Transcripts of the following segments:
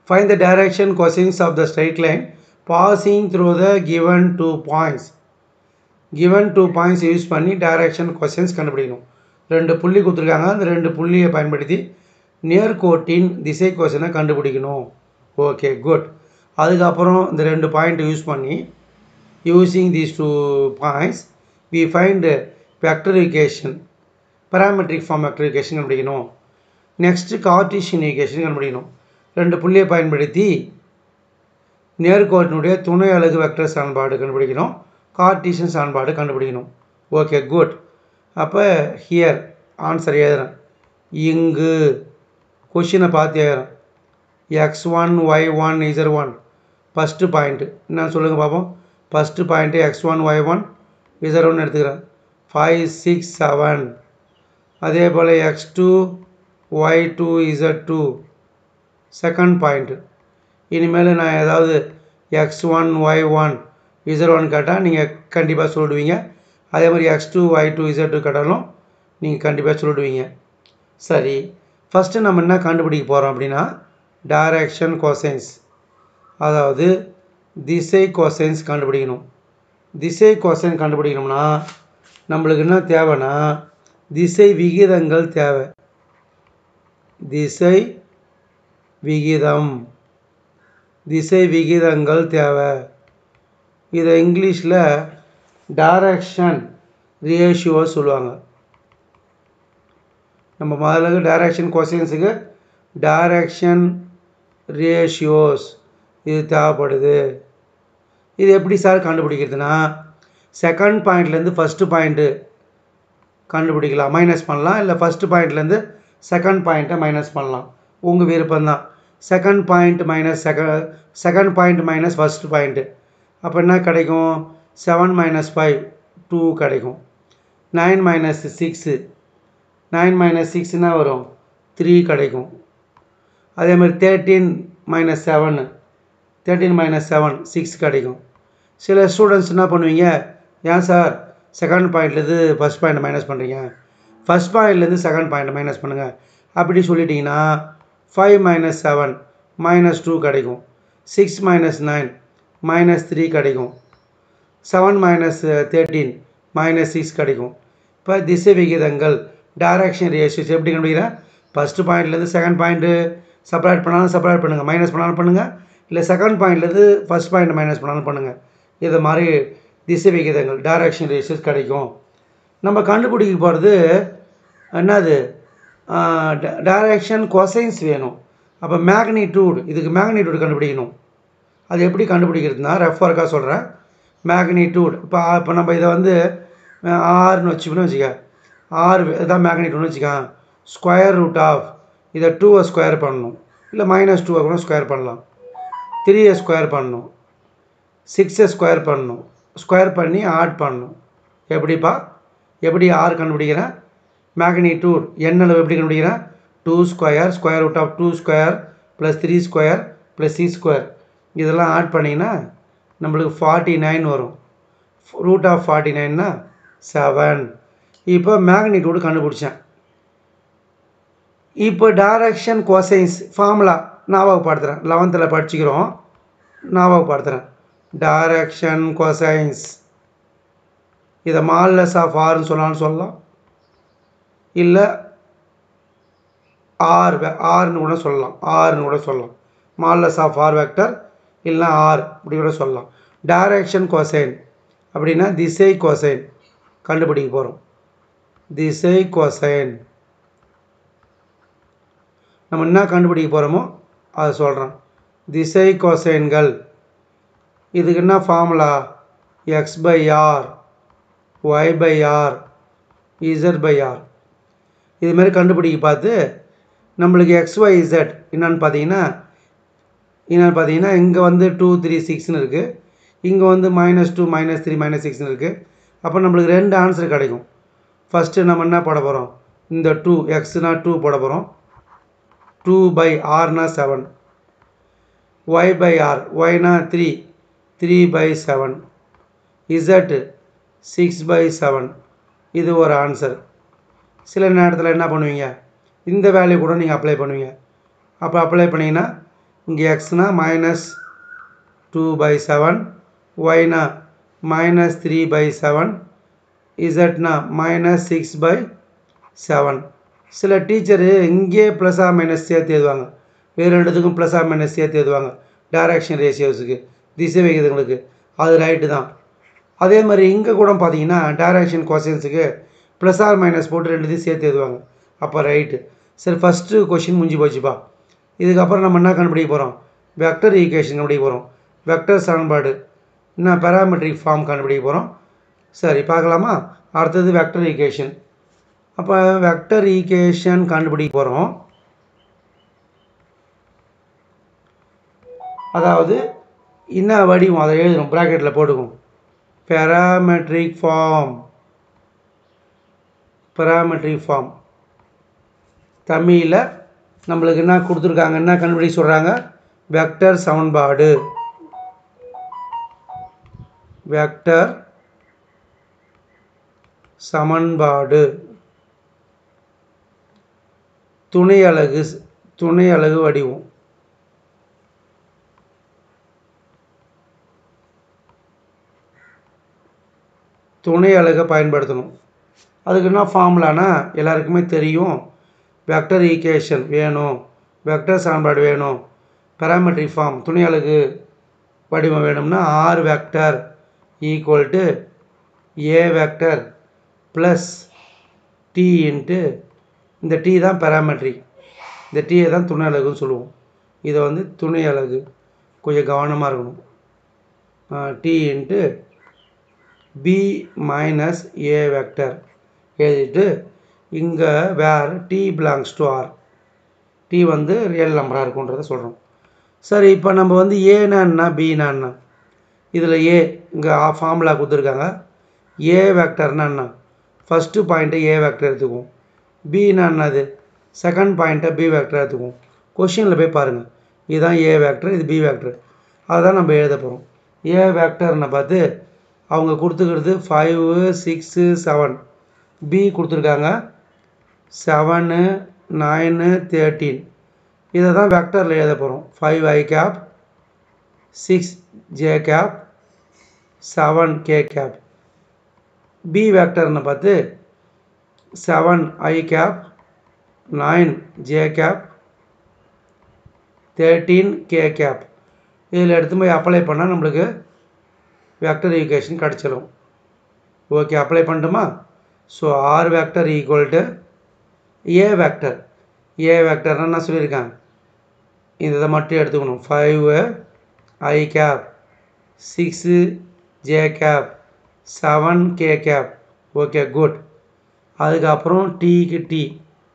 fine the direction cosines of the straight line passing through the given two points given two points use பண்ணி direction cosines கண்டுபிடிக்கணும் ரெண்டு புள்ளி கொடுத்துருக்காங்க அந்த ரெண்டு புள்ளியை பயன்படுத்தி நேர்கோட்டின் திசை கொஸ்டினை கண்டுபிடிக்கணும் ஓகே குட் அதுக்கப்புறம் இந்த ரெண்டு பாயிண்ட் யூஸ் பண்ணி using these two points we find vector equation parametric form vector equation கண்டுபிடிக்கணும் நெக்ஸ்ட்டு கார்டீஷியன் ஈகேஷன் கண்டுபிடிக்கணும் ரெண்டு புள்ளியை பயன்படுத்தி நேர்கோட்டினுடைய துணை அலகு வெக்டர் சமன்பாடு கண்டுபிடிக்கணும் கார்டீஷியன் சமன்பாடு கண்டுபிடிக்கணும் ஓகே குட் அப்போ ஹியர் ஆன்சர் எழுதுறேன் இங்கு கொஷினை பார்த்து எழுதுறேன் x one y one z one first point என்ன சொல்லுங்கள் பார்ப்போம் first point x one y one z one எடுத்துக்கிறேன் ஃபைவ் சிக்ஸ் செவன் அதே போல் x two y two z two second point இனிமேல் நான் ஏதாவது x one y one z one கேட்டால் நீங்கள் கண்டிப்பாக சொல்லிடுவீங்க அதே மாதிரி x two y two z two கேட்டாலும் நீங்கள் கண்டிப்பாக சொல்லிடுவீங்க சரி ஃபஸ்ட்டு நம்ம என்ன கண்டுபிடிக்க போகிறோம் அப்படின்னா டைரக்ஷன் கொசைன்ஸ் அதாவது திசை கொசைன்ஸ் கண்டுபிடிக்கணும் திசை கொசைன் கண்டுபிடிக்கணும்னா நம்மளுக்கு என்ன தேவைன்னா திசை விகிதங்கள் தேவை திசை விகிதம் திசை விகிதங்கள் தேவை இதை இங்கிலீஷில் டைரக்ஷன் ரேஷியோ சொல்லுவாங்க நம்ம முதல்ல டைரக்ஷன் கொஸ்டின்ஸுக்கு டைரக்ஷன் ரேஷியோஸ் இது தேவைப்படுது இது எப்படி சார் கண்டுபிடிக்கிறதுனா செகண்ட் பாயிண்ட்லேருந்து ஃபஸ்ட்டு பாயிண்ட்டு கண்டுபிடிக்கலாம் மைனஸ் பண்ணலாம் இல்லை ஃபஸ்ட்டு பாயிண்ட்லேருந்து செகண்ட் பாயிண்ட்டை மைனஸ் பண்ணலாம் உங்கள் விருப்பம்தான் second point minus second second point minus first point அப்போ என்ன கிடைக்கும் செவன் மைனஸ் ஃபைவ் டூ கிடைக்கும் nine minus six nine minus சிக்ஸ்னா வரும் த்ரீ கிடைக்கும் அதே மாதிரி thirteen minus seven thirteen minus seven six கிடைக்கும் சில ஸ்டூடெண்ட்ஸ் என்ன பண்ணுவீங்க ஏன் சார் செகண்ட் பாயிண்ட்லேருந்து ஃபஸ்ட் பாயிண்ட் மைனஸ் பண்ணுறீங்க ஃபஸ்ட் பாயிண்ட்லேருந்து செகண்ட் பாயிண்ட் மைனஸ் பண்ணுங்கள் அப்படி சொல்லிட்டீங்கன்னா five minus seven minus two கிடைக்கும் six minus nine minus three கிடைக்கும் seven minus thirteen minus six கிடைக்கும் இப்போ திசை விகிதங்கள் டைரக்ஷன் ரேஷியோஸ் எப்படி கண்டுபிடிக்கிறேன் ஃபஸ்ட்டு பாயிண்ட்லேருந்து செகண்ட் பாயிண்ட்டு செப்பரேட் பண்ணாலும் செப்பரேட் பண்ணுங்கள் மைனஸ் பண்ணாலும் பண்ணுங்கள் இல்லை செகண்ட் பாயிண்ட்லேருந்து ஃபஸ்ட் பாயிண்ட் மைனஸ் பண்ணாலும் பண்ணுங்கள் இது மாதிரி திசை விகிதங்கள் டைரக்ஷன் ரேஷியோஸ் கிடைக்கும் நம்ம கண்டுபிடிக்க போகிறது என்னது டைரக்ஷன் கொசைன்ஸ் வேணும் அப்போ மேக்னிடியூட் இதுக்கு மேக்னிடியூட் கண்டுபிடிக்கணும் அது எப்படி கண்டுபிடிக்கிறதுனா ரெஃபர்க்காக சொல்கிறேன் மேக்னிடியூட் இப்போ இப்போ நம்ம இதை வந்து ஆறுன்னு வச்சுக்கணும் வச்சுக்க ஆறு இதான் மேக்னிடியூட்னு வச்சுக்க ஸ்கொயர் ரூட் ஆஃப் இதை டூவை ஸ்கொயர் பண்ணணும் இல்லை மைனஸ் டூவை கூட ஸ்கொயர் பண்ணலாம் த்ரீயை ஸ்கொயர் பண்ணணும் சிக்ஸை ஸ்கொயர் பண்ணணும் ஸ்கொயர் பண்ணி ஆட் பண்ணணும் எப்படிப்பா எப்படி ஆறு கண்டுபிடிக்கிறேன் மேக்னிடியூட் எண்ணளவு எப்படி கண்டுபிடிக்கிறேன் two square square root of two square plus three square plus six square இதெல்லாம் ஆட் பண்ணிங்கன்னா நம்மளுக்கு ஃபார்ட்டி நைன் வரும் ரூட் ஆஃப் ஃபார்ட்டி நைன்னா செவன் இப்போ மேக்னிடியூடு கண்டுபிடிச்சேன் இப்போ டைரக்ஷன் கொசைன்ஸ் ஃபார்முலா ஞாபகப்படுத்துகிறேன் லெவன்த்தில் படிச்சுக்கிறோம் ஞாபகப்படுத்துகிறேன் டைரக்ஷன் கொசைன்ஸ் இதை மால்லஸ் ஆஃப் ஆர்னு சொன்னாலும் சொல்லலாம் இல்லை ஆர் ஆர்னு கூட சொல்லலாம் ஆர்னு கூட சொல்லலாம் மால்லஸ் ஆஃப் ஆர் வெக்டர் இல்லைனா ஆர் இப்படி கூட சொல்லலாம் டைரக்ஷன் கொசைன் அப்படின்னா திசை கொசைன் கண்டுபிடிக்க போகிறோம் திசை கொசைன் நம்ம என்ன கண்டுபிடிக்க போகிறோமோ அதை சொல்கிறேன் திசை கொசைன்கள் இதுக்கு என்ன formula x by r y by r z by r இதுமாரி கண்டுபிடிக்க பார்த்து நம்மளுக்கு எக்ஸ் ஒய் இசட் என்னன்னு பார்த்தீங்கன்னா என்னென்னு பார்த்தீங்கன்னா இங்கே வந்து டூ த்ரீ சிக்ஸ்னு இருக்குது இங்கே வந்து minus two minus three minus சிக்ஸ்னு இருக்குது அப்போ நம்மளுக்கு ரெண்டு ஆன்சர் கிடைக்கும் ஃபஸ்ட்டு நம்ம என்ன போட போகிறோம் இந்த டூ எக்ஸ்னா டூ போட போகிறோம் டூ பை ஆர்னா செவன் ஒய் பை ஆர் ஒய்னா three three by seven z six by seven இது ஒரு ஆன்சர் சில நேரத்தில் என்ன பண்ணுவீங்க இந்த வேல்யூ கூட நீங்கள் அப்ளை பண்ணுவீங்க அப்போ அப்ளை பண்ணிங்கன்னா இங்கே எக்ஸ்னா மைனஸ் டூ பை செவன் ஒய்னா மைனஸ் த்ரீ பை செவன் இசட்னா மைனஸ் சிக்ஸ் பை செவன் சில டீச்சரு இங்கே ப்ளஸ்ஸா மைனஸ் சேர்த்து எழுதுவாங்க வேறு ரெண்டுத்துக்கும் ப்ளஸ்ஸா மைனஸ் சேர்த்து எழுதுவாங்க டைரக்ஷன் ரேஷியோஸுக்கு திசை விகிதங்களுக்கு அது ரைட்டு தான் அதே மாதிரி இங்கே கூட பார்த்தீங்கன்னா டைரக்ஷன் கொஷின்ஸுக்கு ப்ளஸ் ஆர் மைனஸ் போட்டு ரெண்டுத்தையும் சேர்த்து எழுதுவாங்க அப்போ ரைட்டு சரி ஃபஸ்ட்டு கொஷின் முடிஞ்சு போச்சுப்பா இதுக்கப்புறம் நம்ம என்ன கண்டுபிடிக்க போகிறோம் வெக்டர் ஈக்குவேஷன் கண்டுபிடிக்க போகிறோம் வெக்டர் சமன்பாடு என்ன பேராமெட்ரிக் ஃபார்ம் கண்டுபிடிக்க போகிறோம் சரி பார்க்கலாமா அடுத்தது வெக்டர் ஈக்குவேஷன் அப்போ வெக்டர் ஈக்குவேஷன் கண்டுபிடிக்க போகிறோம் அதாவது என்ன வடிவம் அதை எழுதுறோம் ப்ராக்கெட்டில் போட்டுக்கும் பேராமெட்ரிக் ஃபார்ம் பேராமெட்ரிக் ஃபார்ம் தமிழில் நம்மளுக்கு என்ன கொடுத்துருக்காங்க என்ன கண்டுபிடிக்க சொல்கிறாங்க வெக்டர் சமன்பாடு வெக்டர் சமன்பாடு துணை அலகு துணை அலகு வடிவம் துணை அலகை பயன்படுத்தணும் அதுக்கு என்ன ஃபார்முலானா எல்லாருக்குமே தெரியும் வெக்டர் ஈக்குவேஷன் வேணும் வெக்டர் சமன்பாடு வேணும் பேராமெட்ரிக் ஃபார்ம் துணை அலகு வடிவம் வேணும்னா r vector equal to a vector plus t into இந்த டி தான் பேராமெட்ரிக் இந்த டீயை தான் துணை அலகுன்னு சொல்லுவோம் இதை வந்து துணை அலகு கொஞ்சம் கவனமாக இருக்கணும் t into b minus a vector எழுதிட்டு இங்கே where t belongs to R t வந்து ரியல் நம்பராக இருக்குன்றதை சொல்கிறோம் சரி இப்போ நம்ம வந்து ஏனா என்ன பினா என்ன இதில் ஏ இங்கே ஃபார்முலா கொடுத்துருக்காங்க ஏ வெக்டர்னா என்ன ஃபஸ்ட்டு பாயிண்ட்டை ஏ வெக்டர் எடுத்துக்குவோம் பின்னா என்னது செகண்ட் பாயிண்ட்டை பி வெக்டர் எடுத்துக்குவோம் கொஷினில் போய் பாருங்கள் இதுதான் ஏ வெக்டர் இது பி வெக்டர் அதுதான் நம்ம எழுத போகிறோம் ஏ வெக்டர்னை பார்த்து அவங்க கொடுத்துக்கிறது ஃபைவு சிக்ஸு செவன் பி கொடுத்துருக்காங்க செவனு நைனு தேர்ட்டீன் இதை தான் வெக்டரில் எழுத போகிறோம் five i cap six j cap seven k cap b வெக்டர்னு பார்த்து seven i cap nine j cap thirteen k cap இதில் எடுத்து போய் அப்ளை பண்ணால் நம்மளுக்கு வெக்டர் ஈக்குவேஷன் கிடச்சிரும் ஓகே அப்ளை பண்ணட்டுமா so r vector equal to a vector a வெக்டர்னா நான் சொல்லியிருக்கேன் இதை மட்டும் எடுத்துக்கணும் five i cap six j cap seven k cap okay good அதுக்கப்புறம் டீக்கு டி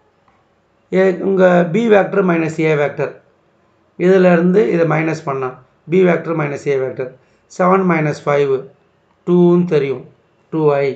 ஏ உங்கள் b vector minus a vector இதிலேருந்து இதை மைனஸ் பண்ணால் b vector minus a vector seven minus five டூன்னு தெரியும் two i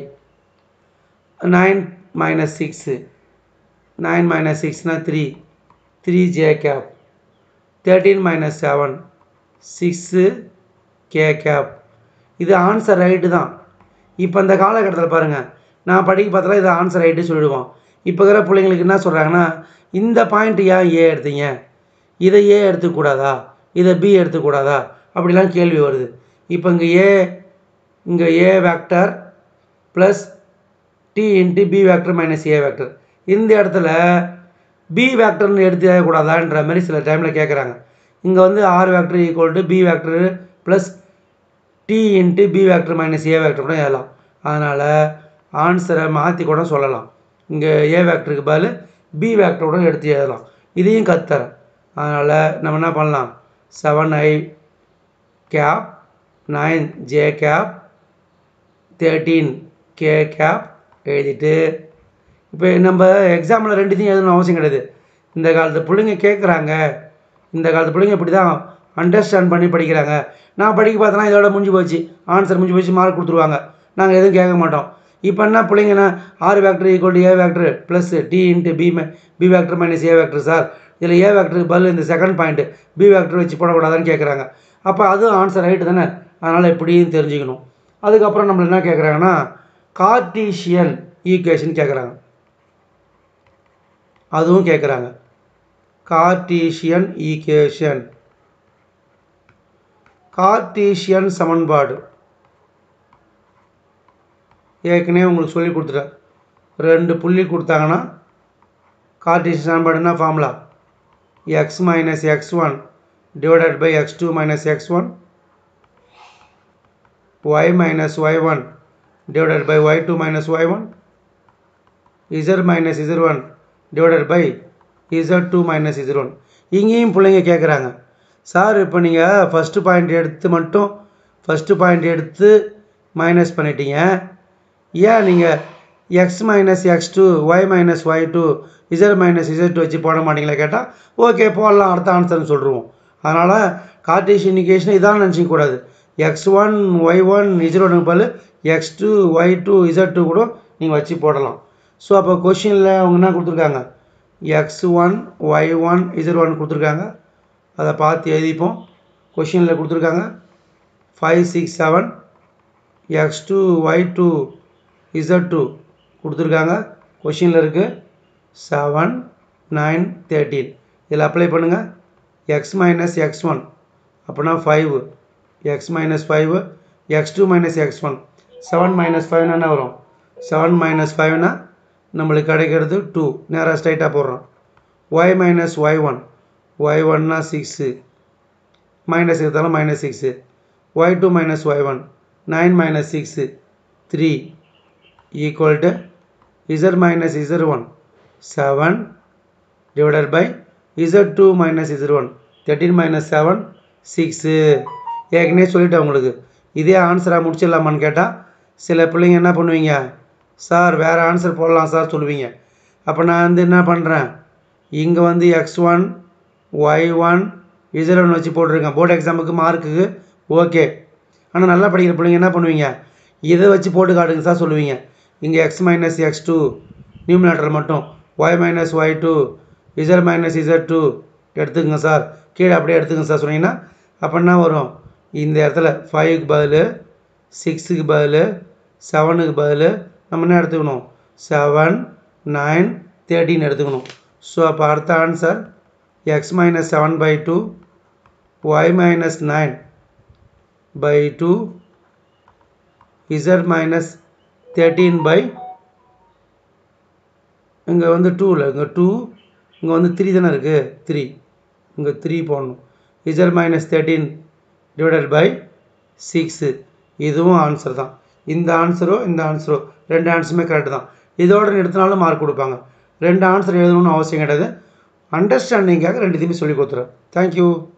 nine minus six nine minus சிக்ஸ்னால் three three j cap thirteen minus seven six k cap இது answer right தான் இப்போ இந்த காலகட்டத்தில் பாருங்கள் நான் படிக்க பார்த்தால இது ஆன்சர் ரைட்டு சொல்லிடுவோம் இப்போ இருக்கிற பிள்ளைங்களுக்கு என்ன சொல்கிறாங்கன்னா இந்த பாயிண்ட் ஏன் ஏ எடுத்தீங்க இதை ஏ எடுத்துக்கூடாதா இதை பி எடுத்துக்கூடாதா அப்படிலாம் கேள்வி வருது இப்போ இங்கே ஏ இங்கே a vector plus t into b vector minus a vector இந்த இடத்துல பி வெக்டர்னு எடுத்து எழுதக்கூடாதான்ற மாதிரி சில டைமில் கேட்குறாங்க இங்கே வந்து r vector equal to b vector plus t into b vector minus a vector கூட எழுதலாம் அதனால் ஆன்சரை மாற்றி கூட சொல்லலாம் இங்கே ஏ வெக்டருக்கு பதில் பி வெக்டர் கூட எடுத்து எழுதலாம் இதையும் கத்துறேன் அதனால் நம்ம என்ன பண்ணலாம் seven i cap nine j cap thirteen k cap எழுதிட்டு இப்போ நம்ம எக்ஸாமில் ரெண்டுத்தையும் எழுதணும் அவசியம் கிடையாது இந்த காலத்து பிள்ளைங்க கேட்குறாங்க இந்த காலத்து பிள்ளைங்க இப்படி தான் அண்டர்ஸ்டாண்ட் பண்ணி படிக்கிறாங்க நான் படிக்க பார்த்தனா இதோட முடிஞ்சு போச்சு ஆன்சர் முடிஞ்சு போச்சு மார்க் கொடுத்துருவாங்க நாங்கள் எதுவும் கேட்க மாட்டோம் இப்போ என்ன பிள்ளைங்கன்னா r vector equal to a vector plus t into b b vector minus a vector sir இதில் ஏ வேக்டருக்கு பதில் இந்த செகண்ட் பாயிண்ட்டு பி வேக்டர் வச்சு போடக்கூடாதான்னு கேட்குறாங்க அப்போ அதுவும் ஆன்சர் ரைட்டு தானே அதனால் எப்படின்னு தெரிஞ்சுக்கணும் அதுக்கப்புறம் நம்மள என்ன கேட்குறாங்கன்னா கார்டீஷியன் ஈக்குவேஷன் கேட்குறாங்க அதுவும் கேட்குறாங்க கார்டீஷியன் ஈக்குவேஷன் கார்டீசியன் சமன்பாடு ஏற்கனவே உங்களுக்கு சொல்லி கொடுத்துட்டேன் ரெண்டு புள்ளி கொடுத்தாங்கன்னா கார்டீசியன் சமன்பாடுனா formula x minus x one divided by x two minus x one y minus y one divided by y two minus y one z minus z one divided by z two minus z one இங்கேயும் பிள்ளைங்க கேட்குறாங்க sir இப்போ நீங்கள் first point எடுத்து மட்டும் first point எடுத்து minus பண்ணிட்டீங்க ஏன் நீங்கள் x minus x two y minus y two z minus z two வச்சு போட மாட்டீங்களா கேட்டால் ஓகே போடலாம் அடுத்த ஆன்சர்னு சொல்லிடுவோம் அதனால் கார்டீஷியன் இண்டிகேஷன் இதான் நினச்சிக்க கூடாது x one y one z ஒனுக்கு பதில் x two y two z two கூட நீங்கள் வச்சு போடலாம் ஸோ அப்போ கொஷினில் அவங்க என்ன கொடுத்துருக்காங்க x one y one z one கொடுத்துருக்காங்க அதை பார்த்து எழுதிப்போம் கொஷினில் கொடுத்துருக்காங்க five six seven x two y two z two கொடுத்துருக்காங்க கொஷினில் இருக்குது செவன் நைன் தேர்ட்டீன் இதில் அப்ளை பண்ணுங்கள் எக்ஸ் மைனஸ் எக்ஸ் ஒன் அப்படின்னா five x minus five x two minus x one seven minus ஃபைவ்னா என்ன வரும் செவன் மைனஸ் ஃபைவ்னா நம்மளுக்கு கிடைக்கிறது டூ நேராக ஸ்ட்ரைட்டாக போடுறோம் y minus y one y ஒன்னா சிக்ஸு மைனஸ் எடுத்தாலும் minus six y two minus y one nine minus six three equal to z minus z one seven divided by z two minus z one thirteen minus seven six ஏற்கனவே சொல்லிட்டேன் உங்களுக்கு இதே ஆன்சராக முடிச்சிடலாமான்னு கேட்டால் சில பிள்ளைங்க என்ன பண்ணுவீங்க சார் வேறு ஆன்சர் போடலாம் சார் சொல்லுவீங்க அப்போ நான் வந்து என்ன பண்ணுறேன் இங்கே வந்து x one y one z one வச்சு போட்டிருக்கேன் போர்டு எக்ஸாமுக்கு மார்க்குக்கு ஓகே ஆனால் நல்லா படிக்கிற பிள்ளைங்க என்ன பண்ணுவீங்க இதை வச்சு போட்டு காட்டுங்க சார் சொல்லுவீங்க இங்கே x minus x two numerator மட்டும் y minus y two z minus z two எடுத்துக்கங்க சார் கீழே அப்படியே எடுத்துக்கங்க சார் சொன்னீங்கன்னா அப்போ என்ன வரும் இந்த இடத்துல ஃபைவுக்கு பதில் சிக்ஸுக்கு பதில் செவனுக்கு பதில் நம்ம என்ன எடுத்துக்கணும் செவன் நைன் தேர்ட்டின் எடுத்துக்கணும் ஸோ அப்போ அடுத்த answer x minus seven by two y minus nine by two z minus thirteen by இங்கே வந்து டூவில் இங்கே டூ இங்கே வந்து த்ரீ தானே இருக்குது த்ரீ இங்கே த்ரீ போடணும் z minus thirteen divided by six இதுவும் ஆன்சர் தான் இந்த ஆன்சரோ இந்த ஆன்சரோ ரெண்டு ஆன்சருமே கரெக்டு தான் இதோட நிறுத்தினாலும் மார்க் கொடுப்பாங்க ரெண்டு ஆன்சர் எழுதணும்னு அவசியம் கிடையாது அண்டர்ஸ்டாண்டிங்காக ரெண்டுத்தையுமே சொல்லி கொடுத்துறேன் தேங்க்யூ